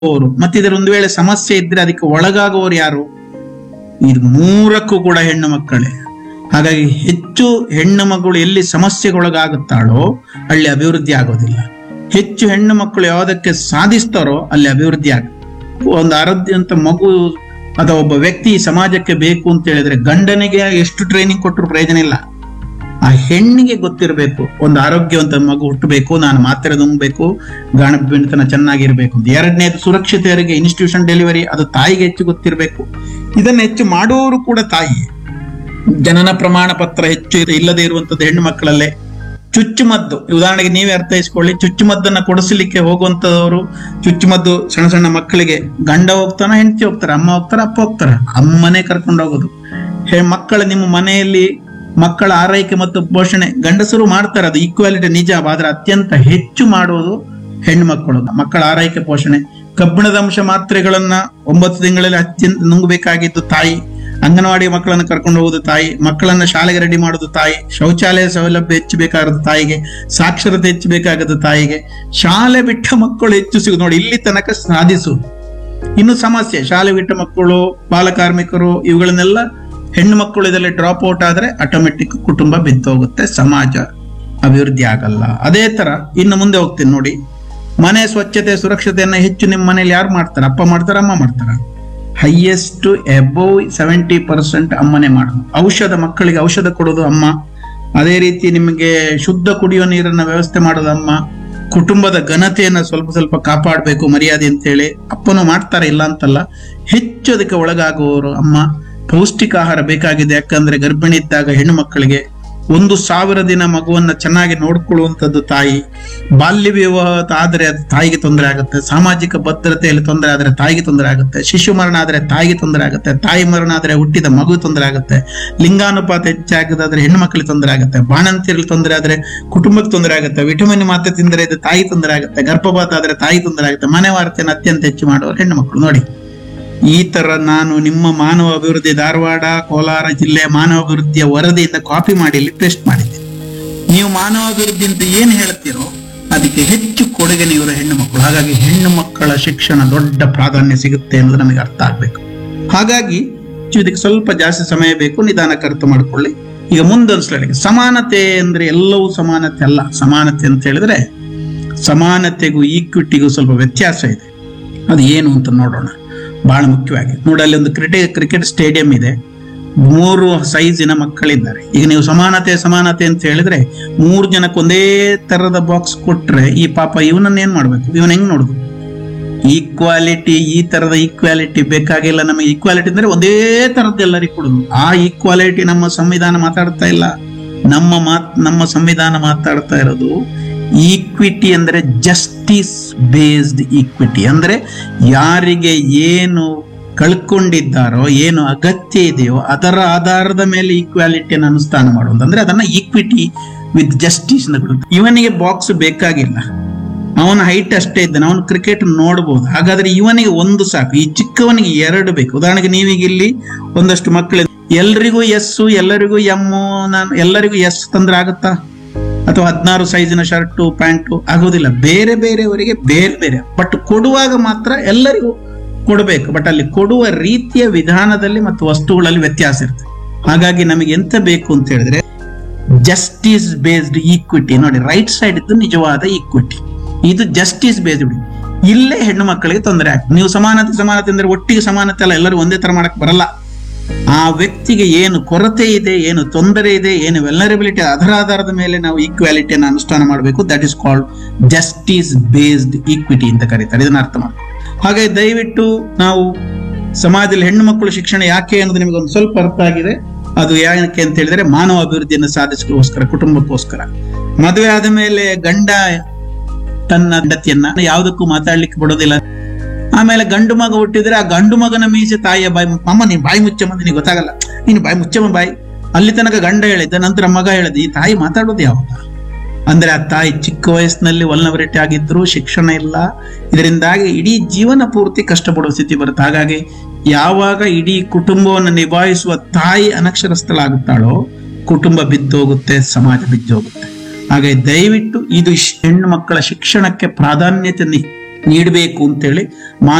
ಅವರು ಮತ್ತೆ ಇದರ ಒಂದು ವೇಳೆ ಸಮಸ್ಯೆ ಇದ್ರೆ ಅದಕ್ಕೆ ಒಳಗಾಗುವವರು ಯಾರು ಇದು ಮೂರಕ್ಕೂ ಕೂಡ ಹೆಣ್ಣು ಮಕ್ಕಳೇ ಹಾಗಾಗಿ ಹೆಚ್ಚು ಹೆಣ್ಣು ಮಗಳು ಎಲ್ಲಿ ಸಮಸ್ಯೆಗೊಳಗಾಗುತ್ತಾಳೋ ಅಲ್ಲಿ ಅಭಿವೃದ್ಧಿ ಆಗೋದಿಲ್ಲ ಹೆಚ್ಚು ಹೆಣ್ಣು ಮಕ್ಕಳು ಯಾವುದಕ್ಕೆ ಸಾಧಿಸ್ತಾರೋ ಅಲ್ಲಿ ಅಭಿವೃದ್ಧಿ ಆಗ ಒಂದು ಆರೋಗ್ಯವಂತ ಮಗು ಅಥವಾ ಒಬ್ಬ ವ್ಯಕ್ತಿ ಸಮಾಜಕ್ಕೆ ಬೇಕು ಅಂತ ಹೇಳಿದ್ರೆ ಗಂಡನಿಗೆ ಎಷ್ಟು ಟ್ರೈನಿಂಗ್ ಕೊಟ್ಟರು ಪ್ರಯೋಜನ ಇಲ್ಲ ಆ ಹೆಣ್ಣಿಗೆ ಗೊತ್ತಿರಬೇಕು ಒಂದು ಆರೋಗ್ಯವಂತ ಮಗು ಹುಟ್ಟಬೇಕು ನಾನು ಮಾತ್ರೆ ನುಂಗ್ಬೇಕು ಗಾಣಬಿಣತನ ಚೆನ್ನಾಗಿರ್ಬೇಕು ಅಂತ ಎರಡನೇದು ಸುರಕ್ಷತೆಯರಿಗೆ ಇನ್ಸ್ಟಿಟ್ಯೂಷನ್ ಡೆಲಿವರಿ ಅದು ತಾಯಿಗೆ ಹೆಚ್ಚು ಗೊತ್ತಿರಬೇಕು ಇದನ್ನ ಹೆಚ್ಚು ಮಾಡುವವರು ಕೂಡ ತಾಯಿ ಜನನ ಪ್ರಮಾಣ ಪತ್ರ ಹೆಚ್ಚು ಇಲ್ಲದೆ ಇರುವಂತದ್ದು ಹೆಣ್ಣು ಮಕ್ಕಳಲ್ಲೇ ಚುಚ್ಚುಮದ್ದು ಉದಾಹರಣೆಗೆ ನೀವೇ ಅರ್ಥೈಸ್ಕೊಳ್ಳಿ ಚುಚ್ಚುಮದ್ದನ್ನ ಕೊಡಿಸಲಿಕ್ಕೆ ಹೋಗುವಂತದವರು ಚುಚ್ಚುಮದ್ದು ಸಣ್ಣ ಸಣ್ಣ ಮಕ್ಕಳಿಗೆ ಗಂಡ ಹೋಗ್ತಾನ ಹೆಂಡತಿ ಹೋಗ್ತಾರೆ ಅಮ್ಮ ಹೋಗ್ತಾರ ಅಪ್ಪ ಹೋಗ್ತಾರ ಅಮ್ಮನೇ ಕರ್ಕೊಂಡು ಹೋಗೋದು ಹೇ ಮಕ್ಕಳ ನಿಮ್ಮ ಮನೆಯಲ್ಲಿ ಮಕ್ಕಳ ಆರೈಕೆ ಮತ್ತು ಪೋಷಣೆ ಗಂಡಸರು ಮಾಡ್ತಾರೆ ಅದು ಈಕ್ವಾಲಿಟಿ ನಿಜ ಆದ್ರೆ ಅತ್ಯಂತ ಹೆಚ್ಚು ಮಾಡುವುದು ಹೆಣ್ಣು ಮಕ್ಕಳು ಮಕ್ಕಳ ಆರೈಕೆ ಪೋಷಣೆ ಕಬ್ಬಿಣದ ಅಂಶ ಮಾತ್ರೆಗಳನ್ನ ಒಂಬತ್ತು ತಿಂಗಳಲ್ಲಿ ಅತ್ಯಂತ ನುಂಗಬೇಕಾಗಿದ್ದು ತಾಯಿ ಅಂಗನವಾಡಿ ಮಕ್ಕಳನ್ನು ಕರ್ಕೊಂಡು ಹೋಗುದು ತಾಯಿ ಮಕ್ಕಳನ್ನ ಶಾಲೆಗೆ ರೆಡಿ ಮಾಡೋದು ತಾಯಿ ಶೌಚಾಲಯ ಸೌಲಭ್ಯ ಹೆಚ್ಚಬೇಕಾಗದು ತಾಯಿಗೆ ಸಾಕ್ಷರತೆ ಹೆಚ್ಚಬೇಕಾಗದು ತಾಯಿಗೆ ಶಾಲೆ ಬಿಟ್ಟ ಮಕ್ಕಳು ಹೆಚ್ಚು ಸಿಗುದು ನೋಡಿ ಇಲ್ಲಿ ತನಕ ಸಾಧಿಸುವುದು ಇನ್ನು ಸಮಸ್ಯೆ ಶಾಲೆ ಬಿಟ್ಟ ಮಕ್ಕಳು ಬಾಲಕಾರ್ಮಿಕರು ಇವುಗಳನ್ನೆಲ್ಲ ಹೆಣ್ಣು ಮಕ್ಕಳು ಇದರಲ್ಲಿ ಡ್ರಾಪ್ ಔಟ್ ಆದ್ರೆ ಆಟೋಮೆಟಿಕ್ ಕುಟುಂಬ ಬಿದ್ದೋಗುತ್ತೆ ಸಮಾಜ ಅಭಿವೃದ್ಧಿ ಆಗಲ್ಲ ಅದೇ ತರ ಇನ್ನು ಮುಂದೆ ಹೋಗ್ತೀನಿ ನೋಡಿ ಮನೆ ಸ್ವಚ್ಛತೆ ಸುರಕ್ಷತೆಯನ್ನ ಹೆಚ್ಚು ನಿಮ್ಮ ಮನೇಲಿ ಯಾರು ಮಾಡ್ತಾರೆ ಅಪ್ಪ ಮಾಡ್ತಾರ ಅಮ್ಮ ಮಾಡ್ತಾರ ಹೈಯೆಸ್ಟ್ ಎಬೋವ್ ಸೆವೆಂಟಿ ಪರ್ಸೆಂಟ್ ಅಮ್ಮನೇ ಮಾಡೋದು ಔಷಧ ಮಕ್ಕಳಿಗೆ ಔಷಧ ಕೊಡೋದು ಅಮ್ಮ ಅದೇ ರೀತಿ ನಿಮಗೆ ಶುದ್ಧ ಕುಡಿಯೋ ನೀರನ್ನ ವ್ಯವಸ್ಥೆ ಮಾಡೋದು ಅಮ್ಮ ಕುಟುಂಬದ ಘನತೆಯನ್ನ ಸ್ವಲ್ಪ ಸ್ವಲ್ಪ ಕಾಪಾಡಬೇಕು ಮರ್ಯಾದೆ ಅಂತೇಳಿ ಅಪ್ಪನು ಮಾಡ್ತಾರೆ ಇಲ್ಲ ಅಂತಲ್ಲ ಹೆಚ್ಚು ಅದಕ್ಕೆ ಒಳಗಾಗುವವರು ಅಮ್ಮ ಪೌಷ್ಟಿಕ ಆಹಾರ ಬೇಕಾಗಿದೆ ಯಾಕಂದ್ರೆ ಗರ್ಭಿಣಿ ಇದ್ದಾಗ ಹೆಣ್ಣು ಮಕ್ಕಳಿಗೆ ಒಂದು ಸಾವಿರ ದಿನ ಮಗುವನ್ನ ಚೆನ್ನಾಗಿ ನೋಡ್ಕೊಳ್ಳುವಂಥದ್ದು ತಾಯಿ ಬಾಲ್ಯ ವಿವಾಹ ಆದ್ರೆ ಅದು ತಾಯಿಗೆ ತೊಂದರೆ ಆಗುತ್ತೆ ಸಾಮಾಜಿಕ ಭದ್ರತೆಯಲ್ಲಿ ತೊಂದರೆ ಆದ್ರೆ ತಾಯಿಗೆ ತೊಂದರೆ ಆಗುತ್ತೆ ಶಿಶು ಮರಣ ಆದ್ರೆ ತಾಯಿಗೆ ತೊಂದರೆ ಆಗುತ್ತೆ ತಾಯಿ ಮರಣ ಆದ್ರೆ ಹುಟ್ಟಿದ ಮಗು ತೊಂದರೆ ಆಗುತ್ತೆ ಲಿಂಗಾನುಪಾತ ಹೆಚ್ಚಾಗದಾದ್ರೆ ಹೆಣ್ಣು ಮಕ್ಕಳಿಗೆ ತೊಂದರೆ ಆಗುತ್ತೆ ಬಾಣಂತಿಯರಲ್ಲಿ ತೊಂದರೆ ಆದ್ರೆ ಕುಟುಂಬಕ್ಕೆ ತೊಂದರೆ ಆಗುತ್ತೆ ವಿಟಮಿನ್ ಮಾತ್ರೆ ತಿಂದರೆ ಇದು ತಾಯಿ ತೊಂದರೆ ಆಗುತ್ತೆ ಗರ್ಭಪಾತ ಆದ್ರೆ ತಾಯಿ ತೊಂದರೆ ಆಗುತ್ತೆ ಮನೆ ವಾರ್ತೆಯನ್ನು ಅತ್ಯಂತ ಹೆಚ್ಚು ಮಾಡುವ ಹೆಣ್ಣು ಮಕ್ಕಳು ನೋಡಿ ಈ ತರ ನಾನು ನಿಮ್ಮ ಮಾನವ ಅಭಿವೃದ್ಧಿ ಧಾರವಾಡ ಕೋಲಾರ ಜಿಲ್ಲೆಯ ಮಾನವ ಅಭಿವೃದ್ಧಿಯ ವರದಿಯಿಂದ ಕಾಪಿ ಮಾಡಿ ಇಲ್ಲಿ ಪೇಸ್ಟ್ ಮಾಡಿದ್ದೀನಿ ನೀವು ಮಾನವ ಅಭಿವೃದ್ಧಿ ಅಂತ ಏನ್ ಹೇಳ್ತೀರೋ ಅದಕ್ಕೆ ಹೆಚ್ಚು ಕೊಡುಗೆ ನೀವು ಹೆಣ್ಣು ಮಕ್ಕಳು ಹಾಗಾಗಿ ಹೆಣ್ಣು ಮಕ್ಕಳ ಶಿಕ್ಷಣ ದೊಡ್ಡ ಪ್ರಾಧಾನ್ಯ ಸಿಗುತ್ತೆ ಅನ್ನೋದು ನಮಗೆ ಅರ್ಥ ಆಗ್ಬೇಕು ಹಾಗಾಗಿ ಇದಕ್ಕೆ ಸ್ವಲ್ಪ ಜಾಸ್ತಿ ಸಮಯ ಬೇಕು ನಿಧಾನಕ್ಕೆ ಅರ್ಥ ಮಾಡ್ಕೊಳ್ಳಿ ಈಗ ಮುಂದೊಂದು ಸ್ಲೈಡ್ಗೆ ಸಮಾನತೆ ಅಂದ್ರೆ ಎಲ್ಲವೂ ಸಮಾನತೆ ಅಲ್ಲ ಸಮಾನತೆ ಅಂತ ಹೇಳಿದ್ರೆ ಸಮಾನತೆಗೂ ಈಕ್ವಿಟಿಗೂ ಸ್ವಲ್ಪ ವ್ಯತ್ಯಾಸ ಇದೆ ಅದು ಏನು ಅಂತ ನೋಡೋಣ ಬಹಳ ಮುಖ್ಯವಾಗಿ ನೋಡಿ ಅಲ್ಲಿ ಒಂದು ಕ್ರಿಕೆಟ್ ಕ್ರಿಕೆಟ್ ಸ್ಟೇಡಿಯಂ ಇದೆ ಮೂರು ಸೈಜಿನ ಮಕ್ಕಳಿದ್ದಾರೆ ಈಗ ನೀವು ಸಮಾನತೆ ಸಮಾನತೆ ಅಂತ ಹೇಳಿದ್ರೆ ಮೂರು ಜನಕ್ಕೆ ಒಂದೇ ತರದ ಬಾಕ್ಸ್ ಕೊಟ್ರೆ ಈ ಪಾಪ ಇವನನ್ನ ಏನ್ ಮಾಡ್ಬೇಕು ಇವನ್ ಹೆಂಗ್ ನೋಡುದು ಈಕ್ವಾಲಿಟಿ ಈ ತರದ ಈಕ್ವಾಲಿಟಿ ಬೇಕಾಗಿಲ್ಲ ನಮಗೆ ಈಕ್ವಾಲಿಟಿ ಅಂದ್ರೆ ಒಂದೇ ತರದ್ದು ಎಲ್ಲರಿಗೂ ಕೊಡುದು ಆ ಈಕ್ವಾಲಿಟಿ ನಮ್ಮ ಸಂವಿಧಾನ ಮಾತಾಡ್ತಾ ಇಲ್ಲ ನಮ್ಮ ಮಾತ್ ನಮ್ಮ ಸಂವಿಧಾನ ಮಾತಾಡ್ತಾ ಇರೋದು ಈಕ್ವಿಟಿ ಅಂದ್ರೆ ಜಸ್ಟಿಸ್ ಬೇಸ್ಡ್ ಈಕ್ವಿಟಿ ಅಂದ್ರೆ ಯಾರಿಗೆ ಏನು ಕಳ್ಕೊಂಡಿದ್ದಾರೋ ಏನು ಅಗತ್ಯ ಇದೆಯೋ ಅದರ ಆಧಾರದ ಮೇಲೆ ಈಕ್ವಾಲಿಟಿಯನ್ನು ಅನುಷ್ಠಾನ ಮಾಡುವುದು ಅಂದ್ರೆ ಅದನ್ನ ಈಕ್ವಿಟಿ ವಿತ್ ಜಸ್ಟಿಸ್ ಇವನಿಗೆ ಬಾಕ್ಸ್ ಬೇಕಾಗಿಲ್ಲ ಅವನ ಹೈಟ್ ಅಷ್ಟೇ ಇದ್ದಾನೆ ಅವನು ಕ್ರಿಕೆಟ್ ನೋಡ್ಬೋದು ಹಾಗಾದ್ರೆ ಇವನಿಗೆ ಒಂದು ಸಾಕು ಈ ಚಿಕ್ಕವನಿಗೆ ಎರಡು ಬೇಕು ಉದಾಹರಣೆಗೆ ನೀವೀಗ ಇಲ್ಲಿ ಒಂದಷ್ಟು ಮಕ್ಕಳು ಎಲ್ರಿಗೂ ಎಸ್ಸು ಎಲ್ಲರಿಗೂ ಎಮ್ಮು ನಾನು ಎಲ್ಲರಿಗೂ ಎಸ್ ತಂದ್ರೆ ಆಗುತ್ತಾ ಅಥವಾ ಹದಿನಾರು ಸೈಜಿನ ಶರ್ಟು ಪ್ಯಾಂಟು ಆಗೋದಿಲ್ಲ ಬೇರೆ ಬೇರೆಯವರಿಗೆ ಬೇರೆ ಬೇರೆ ಬಟ್ ಕೊಡುವಾಗ ಮಾತ್ರ ಎಲ್ಲರಿಗೂ ಕೊಡಬೇಕು ಬಟ್ ಅಲ್ಲಿ ಕೊಡುವ ರೀತಿಯ ವಿಧಾನದಲ್ಲಿ ಮತ್ತು ವಸ್ತುಗಳಲ್ಲಿ ವ್ಯತ್ಯಾಸ ಇರ್ತದೆ ಹಾಗಾಗಿ ನಮಗೆ ಎಂತ ಬೇಕು ಅಂತ ಹೇಳಿದ್ರೆ ಜಸ್ಟಿಸ್ ಬೇಸ್ಡ್ ಈಕ್ವಿಟಿ ನೋಡಿ ರೈಟ್ ಸೈಡ್ ಇದ್ದು ನಿಜವಾದ ಈಕ್ವಿಟಿ ಇದು ಜಸ್ಟಿಸ್ ಬೇಸ್ಡ್ ಇಲ್ಲೇ ಹೆಣ್ಣು ಮಕ್ಕಳಿಗೆ ತೊಂದರೆ ಆಗ್ತದೆ ನೀವು ಸಮಾನತೆ ಸಮಾನತೆ ಅಂದ್ರೆ ಒಟ್ಟಿಗೆ ಸಮಾನತೆ ಅಲ್ಲ ಎಲ್ಲರೂ ಒಂದೇ ತರ ಮಾಡಕ್ ಬರಲ್ಲ ಆ ವ್ಯಕ್ತಿಗೆ ಏನು ಕೊರತೆ ಇದೆ ಏನು ತೊಂದರೆ ಇದೆ ಏನು ವೆಲ್ನರಬಿಲಿಟಿ ಅದರ ಆಧಾರದ ಮೇಲೆ ನಾವು ಈಕ್ವಾಲಿಟಿಯನ್ನು ಅನುಷ್ಠಾನ ಮಾಡಬೇಕು that is called justice based equity ಅಂತ ಕರೀತಾರೆ ಇದನ್ನ ಅರ್ಥ ಮಾಡಿ ಹಾಗೆ ದಯವಿಟ್ಟು ನಾವು ಸಮಾಜದಲ್ಲಿ ಹೆಣ್ಣು ಮಕ್ಕಳು ಶಿಕ್ಷಣ ಯಾಕೆ ಅನ್ನೋದು ನಿಮಗೆ ಒಂದು ಸ್ವಲ್ಪ ಅರ್ಥ ಆಗಿದೆ ಅದು ಯಾಕೆ ಅಂತ ಹೇಳಿದ್ರೆ ಮಾನವ ಅಭಿವೃದ್ಧಿಯನ್ನು ಸಾಧಿಸಲಿಕ್ಕೋಸ್ಕರ ಕುಟುಂಬಕ್ಕೋಸ್ಕರ ಮದುವೆ ಆದ ಮೇಲೆ ಗಂಡ ತನ್ನ ಹೆಂಡತಿಯನ್ನ ಯಾವುದಕ್ಕೂ ಮಾತಾಡ್ಲಿಕ್ಕೆ ಬಿಡೋದಿಲ್ಲ ಆಮೇಲೆ ಗಂಡು ಮಗ ಹುಟ್ಟಿದ್ರೆ ಆ ಗಂಡು ಮಗನ ಮೀಸೆ ತಾಯಿಯ ಬಾಯಿ ಮು- ಅಮ್ಮ ನೀನ್ ಬಾಯಿ ಮುಚ್ಚಮ್ಮ ನಿನಗೆ ಗೊತ್ತಾಗಲ್ಲ ನೀನು ಬಾಯಿ ಮುಚ್ಚಮ್ಮ ಬಾಯಿ ಅಲ್ಲಿ ತನಕ ಗಂಡ ಹೇಳಿದ್ದ ನಂತರ ಮಗ ಹೇಳಿದ ಈ ತಾಯಿ ಮಾತಾಡೋದು ಯಾವಾಗ ಅಂದ್ರೆ ಆ ತಾಯಿ ಚಿಕ್ಕ ವಯಸ್ಸಿನಲ್ಲಿ ವಲ್ನವರಿಟಿ ಆಗಿದ್ರು ಶಿಕ್ಷಣ ಇಲ್ಲ ಇದರಿಂದಾಗಿ ಇಡೀ ಜೀವನ ಪೂರ್ತಿ ಕಷ್ಟಪಡುವ ಸ್ಥಿತಿ ಬರುತ್ತೆ ಹಾಗಾಗಿ ಯಾವಾಗ ಇಡೀ ಕುಟುಂಬವನ್ನು ನಿಭಾಯಿಸುವ ತಾಯಿ ಅನಕ್ಷರಸ್ಥಳಾಗುತ್ತಾಳೋ ಕುಟುಂಬ ಬಿದ್ದೋಗುತ್ತೆ ಸಮಾಜ ಬಿದ್ದೋಗುತ್ತೆ ಹಾಗೆ ದಯವಿಟ್ಟು ಇದು ಶ್- ಹೆಣ್ಣು ಮಕ್ಕಳ ಶಿಕ್ಷಣಕ್ಕೆ ಪ್ರಾಧಾನ್ಯತೆ ನಿ- ನೀಡಬೇಕು ಅಂತೇಳಿ